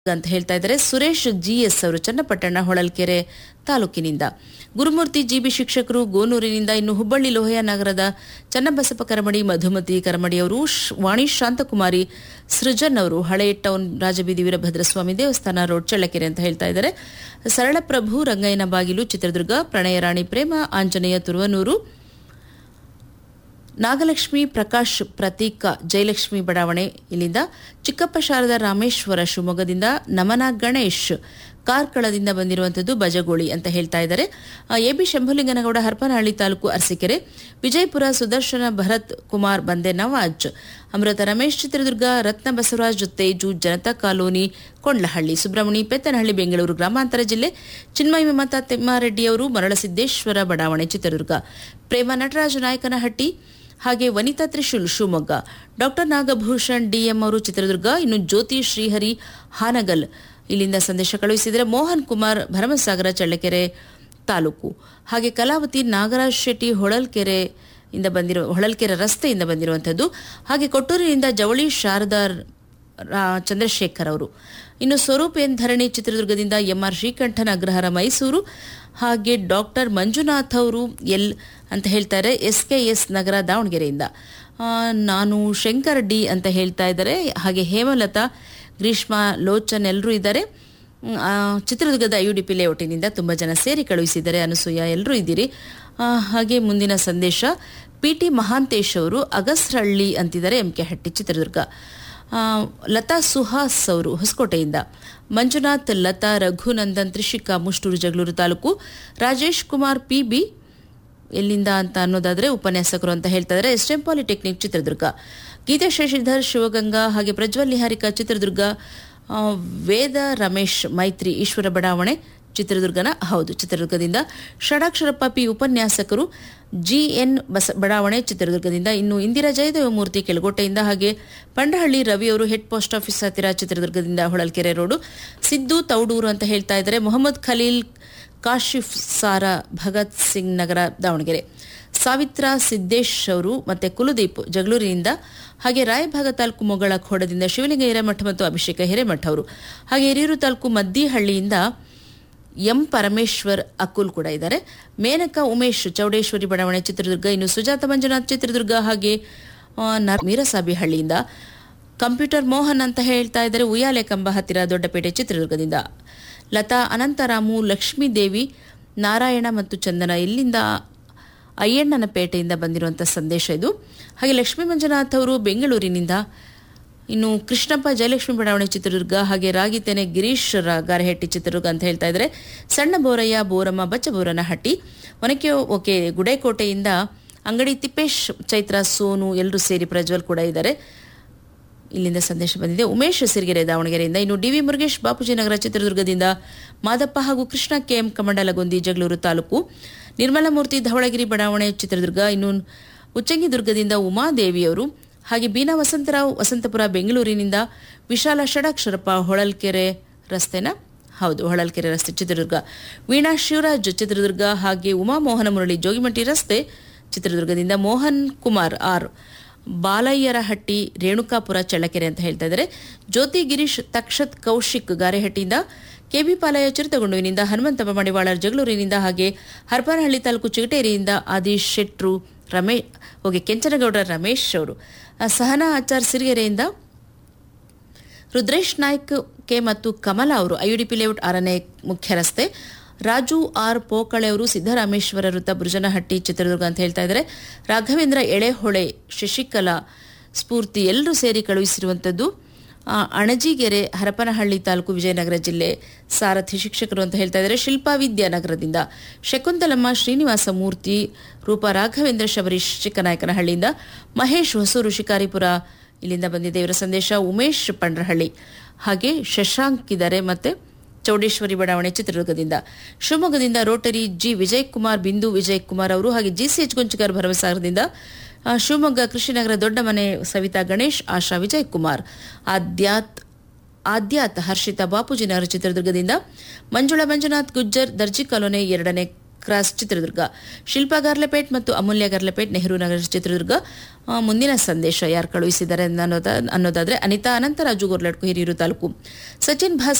ಅಂತ ಹೇಳ್ತಾ ಇದ್ದಾರೆ ಸುರೇಶ್ ಜಿಎಸ್ ಅವರು ಚನ್ನಪಟ್ಟಣ ಹೊಳಲ್ಕೆರೆ ತಾಲೂಕಿನಿಂದ ಗುರುಮೂರ್ತಿ ಜಿಬಿ ಶಿಕ್ಷಕರು ಗೋನೂರಿನಿಂದ ಇನ್ನು ಹುಬ್ಬಳ್ಳಿ ಲೋಹಯ ನಗರದ ಚನ್ನಬಸಪ್ಪ ಕರಮಡಿ ಮಧುಮತಿ ಕರಮಡಿ ಅವರು ಶ್- ವಾಣಿ ಶಾಂತಕುಮಾರಿ ಸೃಜನ್ ಅವರು ಹಳೆ ಟೌನ್ ರಾಜಬೀದಿ ವೀರಭದ್ರಸ್ವಾಮಿ ದೇವಸ್ಥಾನ ರೋಡ್ ಚಳ್ಳಕೆರೆ ಅಂತ ಹೇಳ್ತಾ ಇದ್ದಾರೆ ಸರಳಪ್ರಭು ರಂಗಯ್ಯನ ಬಾಗಿಲು ಚಿತ್ರದುರ್ಗ ಪ್ರಣಯ ರಾಣಿ ಪ್ರೇಮ ಆಂಜನೇಯ ತುರುವನೂರು ನಾಗಲಕ್ಷ್ಮಿ ಪ್ರಕಾಶ್ ಪ್ರತೀಕ ಜಯಲಕ್ಷ್ಮಿ ಬಡಾವಣೆ ಇಲ್ಲಿಂದ ಚಿಕ್ಕಪ್ಪ ಶಾರದಾ ರಾಮೇಶ್ವರ ಶಿವಮೊಗ್ಗದಿಂದ ನಮನ ಗಣೇಶ್ ಕಾರ್ಕಳದಿಂದ ಬಂದಿರುವಂಥದ್ದು ಬಜಗೋಳಿ ಅಂತ ಹೇಳ್ತಾ ಇದ್ದಾರೆ A B Shambhulinganagouda Harapanahalli taluk Arsikere Vijayapura Sudarshana Bharat Kumar Bande Nawaz Amrutha Ramesh Chitradurga Ratna Basavaraj Teju Janata colony Kondlahalli Subramani Pettanahalli Bengaluru ಗ್ರಾಮಾಂತರ ಜಿಲ್ಲೆ ಚಿನ್ಮಯ ಮಮತಾ ತಿಮ್ಮಾರೆಡ್ಡಿಯವರು ಮರಳಸಿದ್ದೇಶ್ವರ ಬಡಾವಣೆ ಚಿತ್ರದುರ್ಗ ಪ್ರೇಮ ನಟರಾಜ ನಾಯಕನಹಟ್ಟಿ ಹಾಗೆ ವನಿತಾ ತ್ರಿಶೂಲ್ ಶಿವಮೊಗ್ಗ ಡಾಕ್ಟರ್ ನಾಗಭೂಷಣ್ ಡಿಎಂ ಅವರು ಚಿತ್ರದುರ್ಗ ಇನ್ನು ಜ್ಯೋತಿ ಶ್ರೀಹರಿ ಹಾನಗಲ್ ಇಲ್ಲಿಂದ ಸಂದೇಶ ಕಳುಹಿಸಿದರೆ ಮೋಹನ್ ಕುಮಾರ್ ಭರಮಸಾಗರ ಚಳ್ಳಕೆರೆ ತಾಲೂಕು ಹಾಗೆ ಕಲಾವತಿ ನಾಗರಾಜ್ ಶೆಟ್ಟಿ ಹೊಳಲ್ಕೆರೆ ಇಂದ ಬಂದಿರೋ ಹೊಳಲ್ಕೆರೆ ರಸ್ತೆಯಿಂದ ಬಂದಿರುವಂಥದ್ದು ಹಾಗೆ ಕೊಟ್ಟೂರಿನಿಂದ ಜವಳಿ ಶಾರದಾ ರಾ- ಚಂದ್ರಶೇಖರ್ ಅವರು ಇನ್ನು ಸ್ವರೂಪೇನ್ ಧರಣಿ ಚಿತ್ರದುರ್ಗದಿಂದ ಎಂಆರ್ ಶ್ರೀಕಂಠನ ಅಗ್ರಹಾರ ಮೈಸೂರು ಹಾಗೆ ಡಾಕ್ಟರ್ ಮಂಜುನಾಥ್ ಅವರು ಎಲ್ ಅಂತ ಹೇಳ್ತಾರೆ ಎಸ್ ಕೆ ಎಸ್ ನಗರ ದಾವಣಗೆರೆಯಿಂದ ಆ, ನಾನು ಶಂಕರ್ ಡಿ ಅಂತ ಹೇಳ್ತಾ ಇದ್ದಾರೆ ಹಾಗೆ ಹೇಮಲತಾ ಗ್ರೀಷ್ಮಾ ಲೋಚನ್ ಎಲ್ಲರೂ ಇದ್ದಾರೆ ಮ್, ಆ, ಚಿತ್ರದುರ್ಗದ ಯು ಡಿ ಪಿ ಲೇಔಟಿನಿಂದ ತುಂಬ ಜನ ಸೇರಿ ಕಳುಹಿಸಿದ್ದಾರೆ ಅನಸೂಯ ಎಲ್ಲರೂ ಇದ್ದೀರಿ ಆ, ಹಾಗೆ ಮುಂದಿನ ಸಂದೇಶ ಪಿ ಟಿ ಮಹಾಂತೇಶ್ ಅವರು ಅಗಸ್ರಹಳ್ಳಿ ಅಂತಿದ್ದಾರೆ ಎಂ ಕೆ ಹಟ್ಟಿ ಚಿತ್ರದುರ್ಗ ಆ, ಲತಾ ಸುಹಾಸ್ ಅವರು ಹೊಸಕೋಟೆಯಿಂದ ಮಂಜುನಾಥ್ ಲತಾ ರಘುನಂದನ್ ತ್ರಿಷಿಕಾ ಮುಷ್ಟೂರು ಜಗಳೂರು ತಾಲೂಕು ರಾಜೇಶ್ ಕುಮಾರ್ ಪಿ ಬಿ ಎಲ್ಲಿಂದ ಅಂತ ಅನ್ನೋದಾದ್ರೆ ಉಪನ್ಯಾಸಕರು ಅಂತ ಹೇಳ್ತಾ ಇದ್ದಾರೆ S M polytechnic Chitradurga Geetha Shashidhar Shivaganga ಹಾಗೆ ಪ್ರಜ್ವಲ್ ನಿಹಾರಿಕಾ ಚಿತ್ರದುರ್ಗ ಆ, ವೇದ ರಮೇಶ್ ಮೈತ್ರಿ ಈಶ್ವರ ಬಡಾವಣೆ ಚಿತ್ರದುರ್ಗನ ಹೌದು ಚಿತ್ರದುರ್ಗದಿಂದ ಷಡಾಕ್ಷರಪ್ಪ ಪಿ ಉಪನ್ಯಾಸಕರು ಜಿಎನ್ ಬಸ ಬಡಾವಣೆ ಚಿತ್ರದುರ್ಗದಿಂದ ಇನ್ನು ಇಂದಿರಾ ಜಯದೇವ ಮೂರ್ತಿ ಕೆಳಗೋಟೆಯಿಂದ ಹಾಗೆ ಪಂಡಹಳ್ಳಿ ರವಿ ಅವರು ಹೆಡ್ ಪೋಸ್ಟ್ ಆಫೀಸ್ ಹತ್ತಿರ ಚಿತ್ರದುರ್ಗದಿಂದ ಹೊಳಲ್ಕೆರೆ ರೋಡು ಸಿದ್ದು ತೌಡೂರು ಅಂತ ಹೇಳ್ತಾ ಇದ್ದಾರೆ ಮೊಹಮ್ಮದ್ ಖಲೀಲ್ ಕಾಶಿಫ್ ಸಾರಾ ಭಗತ್ ಸಿಂಗ್ ನಗರ ದಾವಣಗೆರೆ ಸಾವಿತ್ರಾ ಸಿದ್ದೇಶ್ ಅವರು ಮತ್ತೆ ಕುಲದೀಪ್ ಜಗಳೂರಿನಿಂದ ಹಾಗೆ ರಾಯಭಾಗ ತಾಲೂಕು ಮೊಗಳ ಖೋಡದಿಂದ ಶಿವಲಿಂಗ ಹಿರೇಮಠ ಮತ್ತು ಅಭಿಷೇಕ ಹಿರೇಮಠ ಅವರು ಹಾಗೆ ಹಿರಿಯೂರು ತಾಲೂಕು ಮದ್ದಿಹಳ್ಳಿಯಿಂದ ಎಂ ಪರಮೇಶ್ವರ್ ಅಕುಲ್ ಕೂಡ ಇದ್ದಾರೆ ಮೇನಕಾ ಉಮೇಶ್ ಚೌಡೇಶ್ವರಿ ಬಡಾವಣೆ ಚಿತ್ರದುರ್ಗ ಇನ್ನು ಸುಜಾತ ಮಂಜುನಾಥ್ ಚಿತ್ರದುರ್ಗ ಹಾಗೆ ಆ, ನ- ಮೀರಸಾಬಿಹಳ್ಳಿಯಿಂದ ಕಂಪ್ಯೂಟರ್ ಮೋಹನ್ ಅಂತ ಹೇಳ್ತಾ ಇದ್ದಾರೆ ಉಯ್ಯಾಲೆ ಕಂಬ ಹತ್ತಿರ ದೊಡ್ಡಪೇಟೆ ಚಿತ್ರದುರ್ಗದಿಂದ ಲತಾ ಅನಂತರಾಮು ಲಕ್ಷ್ಮೀದೇವಿ ನಾರಾಯಣ ಮತ್ತು ಚಂದನ ಇಲ್ಲಿಂದ ಅಯ್ಯಣ್ಣನ ಪೇಟೆಯಿಂದ ಬಂದಿರುವಂಥ ಸಂದೇಶ ಇದು ಹಾಗೆ ಲಕ್ಷ್ಮೀ ಮಂಜುನಾಥ್ ಅವರು ಬೆಂಗಳೂರಿನಿಂದ ಇನ್ನು ಕೃಷ್ಣಪ್ಪ ಜಯಲಕ್ಷ್ಮಿ ಬಡಾವಣೆ ಚಿತ್ರದುರ್ಗ ಹಾಗೆ ರಾಗಿತೆನೆ ಗಿರೀಶ್ ರ- ಗಾರೆಹಟ್ಟಿ ಚಿತ್ರದುರ್ಗ ಅಂತ ಹೇಳ್ತಾ ಇದ್ದಾರೆ ಸಣ್ಣ ಬೋರಯ್ಯ ಬೋರಮ್ಮ ಬಚ್ಚಬೋರನಹಟ್ಟಿ ಒನಕೆ ಓಕೆ ಗುಡೇಕೋಟೆಯಿಂದ ಅಂಗಡಿ ತಿಪ್ಪೇಶ್ ಚೈತ್ರ ಸೋನು ಎಲ್ಲರೂ ಸೇರಿ ಪ್ರಜ್ವಲ್ ಕೂಡ ಇದ್ದಾರೆ ಇಲ್ಲಿಂದ ಸಂದೇಶ ಬಂದಿದೆ ಉಮೇಶ್ ಸಿರಿಗೆರೆ ದಾವಣಗೆರೆಯಿಂದ ಇನ್ನು ಡಿವಿ ಮುರುಗೇಶ್ ಬಾಪೂಜಿ ನಗರ ಚಿತ್ರದುರ್ಗದಿಂದ ಮಾದಪ್ಪ ಹಾಗೂ ಕೃಷ್ಣ ಕೆಎಂ ಕಮಂಡಲಗೊಂದಿ ಜಗಳೂರು ತಾಲೂಕು ನಿರ್ಮಲಮೂರ್ತಿ ಧವಳಗಿರಿ ಬಡಾವಣೆ ಚಿತ್ರದುರ್ಗ ಇನ್ನು ಉಚ್ಚಂಗಿದುರ್ಗದಿಂದ ಉಮಾದೇವಿಯವರು ಹಾಗೆ ಬೀನಾ ವಸಂತರಾವ್ ವಸಂತಪುರ ಬೆಂಗಳೂರಿನಿಂದ ವಿಶಾಲ ಷಡಾಕ್ಷರಪ್ಪ ಹೊಳಲ್ಕೆರೆ ರಸ್ತೆನ ಹೌದು ಹೊಳಲ್ಕೆರೆ ರಸ್ತೆ ಚಿತ್ರದುರ್ಗ ವೀಣಾ ಶಿವರಾಜ್ ಚಿತ್ರದುರ್ಗ ಹಾಗೆ ಉಮಾಮೋಹನ ಮುರಳಿ ಜೋಗಿಮಟ್ಟಿ ರಸ್ತೆ ಚಿತ್ರದುರ್ಗದಿಂದ ಮೋಹನ್ ಕುಮಾರ್ ಆರ್ ಬಾಲಯ್ಯರಹಟ್ಟಿ ರೇಣುಕಾಪುರ ಚಳ್ಳಕೆರೆ ಅಂತ ಹೇಳ್ತಾ ಇದ್ದಾರೆ ಜ್ಯೋತಿ ಗಿರೀಶ್ ತಕ್ಷತ್ ಕೌಶಿಕ್ ಗಾರೆಹಟ್ಟಿಯಿಂದ ಕೆಬಿ ಪಾಲಯ ಚಿರತಗೊಂಡುವಿನಿಂದ ಹನುಮಂತಪ್ಪ ಮಡಿವಾಳರ್ ಜಗಳೂರಿನಿಂದ ಹಾಗೆ ಹರಪನಹಳ್ಳಿ ತಾಲೂಕು ಚಿಗಟೇರಿಯಿಂದ ಆದೀಶ್ ಶೆಟ್ರು ರಮೇ ಹೋಗಿ ಕೆಂಚನಗೌಡ ರಮೇಶ್ ಅವರು ಆ, ಸಹನಾ ಆಚಾರ್ ಸಿರಿಗೆರೆಯಿಂದ ರುದ್ರೇಶ್ ನಾಯ್ಕ್ ಕೆ ಮತ್ತು ಕಮಲಾ ಅವರು ಐಯುಡಿಪಿ ಲೇಔಟ್ ಆರನೇ ಮುಖ್ಯ ರಸ್ತೆ ರಾಜು ಆರ್ ಪೋಕಳೆ ಅವರು ಸಿದ್ದರಾಮೇಶ್ವರ ವೃತ್ತ ಬುರುಜನಹಟ್ಟಿ ಚಿತ್ರದುರ್ಗ ಅಂತ ಹೇಳ್ತಾ ಇದ್ದಾರೆ ರಾಘವೇಂದ್ರ ಎಳೆಹೊಳೆ ಶಶಿಕಲಾ ಸ್ಫೂರ್ತಿ ಎಲ್ಲರೂ ಸೇರಿ ಕಳುಹಿಸಿರುವಂಥದ್ದು ಆ, ಅಣಜಿಗೆರೆ ಹರಪನಹಳ್ಳಿ ತಾಲೂಕು ವಿಜಯನಗರ ಜಿಲ್ಲೆ ಸಾರಥಿ ಶಿಕ್ಷಕರು ಅಂತ ಹೇಳ್ತಾ ಇದ್ದಾರೆ ಶಿಲ್ಪಾ ವಿದ್ಯಾನಗರದಿಂದ ಶಕುಂತಲಮ್ಮ ಶ್ರೀನಿವಾಸ ಮೂರ್ತಿ ರೂಪಾ ರಾಘವೇಂದ್ರ ಶಬರೀಶ್ ಚಿಕ್ಕನಾಯಕನಹಳ್ಳಿಯಿಂದ ಮಹೇಶ್ ಹೊಸೂರು ಶಿಕಾರಿಪುರ ಇಲ್ಲಿಂದ ಬಂದಿದೆ ಇವರ ಸಂದೇಶ ಉಮೇಶ್ ಪಂಡ್ರಹಳ್ಳಿ ಹಾಗೆ ಶಶಾಂಕ್ ಇದ್ದಾರೆ ಮತ್ತೆ ಚೌಡೇಶ್ವರಿ ಬಡಾವಣೆ ಚಿತ್ರದುರ್ಗದಿಂದ ಶಿವಮೊಗ್ಗದಿಂದ ರೋಟರಿ ಜಿ ವಿಜಯ್ ಕುಮಾರ್ ಬಿಂದು ವಿಜಯ್ ಕುಮಾರ್ ಅವರು ಹಾಗೆ ಜಿಸಿಎಚ್ ಗುಂಚಕರ್ ಭರವಸಾಗರದಿಂದ ಆ, ಶಿವಮೊಗ್ಗ ಕೃಷಿನಗರ ದೊಡ್ಡ ಮನೆ ಸವಿತಾ ಗಣೇಶ್ ಆಶಾ ವಿಜಯ್ ಕುಮಾರ್ ಆದ್ಯಾತ್ ಆದ್ಯಾತ್ ಹರ್ಷಿತಾ ಬಾಪೂಜಿ ನಗರ ಚಿತ್ರದುರ್ಗದಿಂದ ಮಂಜುಳಾ ಮಂಜುನಾಥ್ ಗುಜ್ಜರ್ ದರ್ಜಿ ಕಾಲೋನೆ ಎರಡನೇ ಕ್ರಾಸ್ ಚಿತ್ರದುರ್ಗ ಶಿಲ್ಪಾ ಗಾರ್ಲೆಪೇಟ್ ಮತ್ತು ಅಮೂಲ್ಯ ಗಾರ್ಲೆಪೇಟ್ ನೆಹರು ನಗರ ಚಿತ್ರದುರ್ಗ ಆ, ಮುಂದಿನ ಸಂದೇಶ ಯಾರು ಕಳುಹಿಸಿದ್ದಾರೆ ಅನ್ನೋದ ಅನ್ನೋದಾದ್ರೆ ಅನಿತಾ ಅನಂತರಾಜು ಗೋರ್ಲಡ್ಕು ಹಿರಿಯೂರು ತಾಲೂಕು ಸಚಿನ್ ಭಾಸ್ಕರ್